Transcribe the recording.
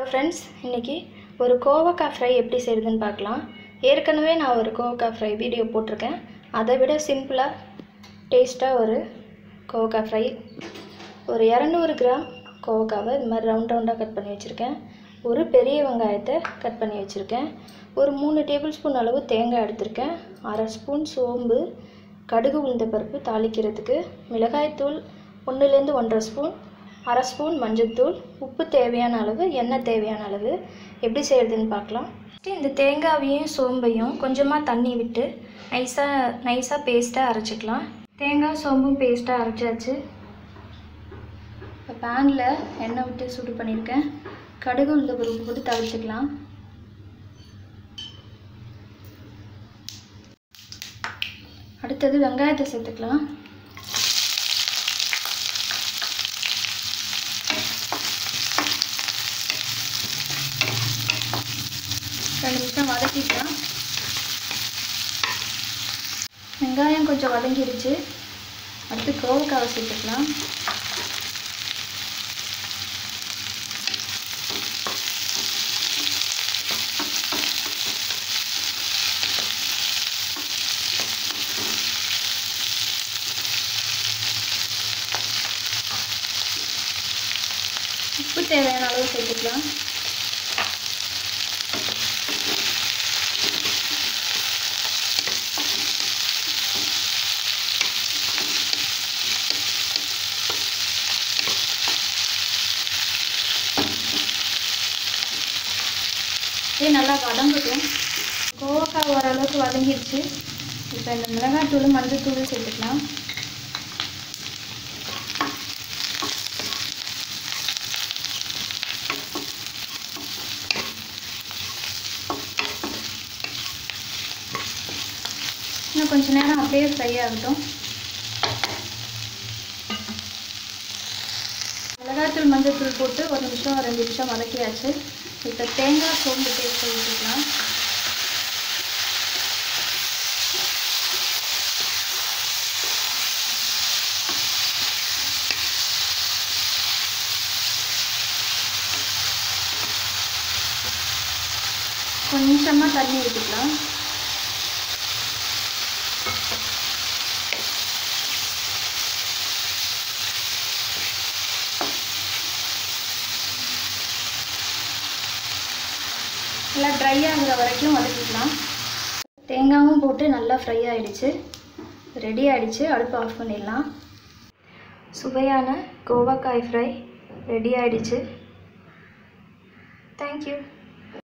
friends இன்றைக்கி ஒரு கோவக்காய் ஃப்ரை எப்படி செய்கிறதுன்னு பார்க்கலாம் ஏற்கனவே நான் ஒரு கோவக்காய் ஃப்ரை வீடியோ போட்டிருக்கேன் அதை விட சிம்பிளாக டேஸ்ட்டாக ஒரு கோவக்காய் ஃப்ரை ஒரு இரநூறு கிராம் கோவக்காவை இது மாதிரி ரவுண்ட் ரவுண்டாக கட் பண்ணி வச்சுருக்கேன் ஒரு பெரிய வெங்காயத்தை கட் பண்ணி வச்சுருக்கேன் ஒரு மூணு டேபிள் ஸ்பூன் அளவு தேங்காய் எடுத்திருக்கேன் அரை ஸ்பூன் சோம்பு கடுகு உளுந்த பருப்பு தாளிக்கிறதுக்கு மிளகாய்த்தூள் ஒன்றுலேருந்து ஒன்றரை ஸ்பூன் அரை ஸ்பூன் மஞ்சள்தூள் உப்பு தேவையான அளவு எண்ணெய் தேவையான அளவு எப்படி செய்கிறதுன்னு பார்க்கலாம் First இந்த தேங்காவையும் சோம்பையும் கொஞ்சமாக தண்ணி விட்டு நைஸாக நைஸாக பேஸ்ட்டாக அரைச்சிக்கலாம் தேங்காய் சோம்பும் பேஸ்ட்டாக அரைச்சாச்சு இப்போ பேனில் எண்ணெய் விட்டு சூடு பண்ணியிருக்கேன் கடுகு உளுந்த பருப்பு போட்டு தவிர்த்துக்கலாம் அடுத்தது வெங்காயத்தை சேர்த்துக்கலாம் ரெண்டு நிமிஷம் வதக்கிக்கலாம் வெங்காயம் கொஞ்சம் வதங்கிடுச்சு அடுத்து கோவக்காவை சேர்த்துக்கலாம் உப்பு தேவையான அளவு சேர்த்துக்கலாம் இதே நல்லா வதங்கட்டும் கோவக்காய் ஓரளவுக்கு வதங்கிடுச்சு இப்போ இந்த மிளகாத்தூள் மஞ்சள்தூள் சேர்த்துக்கலாம் இன்னும் கொஞ்ச நேரம் அப்படியே ஃப்ரை ஆகட்டும் மிளகாத்தூள் மஞ்சள்தூள் போட்டு ஒரு நிமிஷம் ரெண்டு நிமிஷம் வதக்கியாச்சு இப்போ தேங்காய் சோம்பு பேஸ்ட் ஊற்றிக்கலாம் கொஞ்சமாக தண்ணி ஊற்றிக்கலாம் நல்லா ட்ரை ஆகுற வரைக்கும் வதக்கிக்கலாம் தேங்காயும் போட்டு நல்லா ஃப்ரை ஆகிடுச்சு ரெடி ஆகிடுச்சு அடுப்பு ஆஃப் பண்ணிடலாம் சுவையான கோவாக்காய் ஃப்ரை ரெடி ஆகிடுச்சு தேங்க்யூ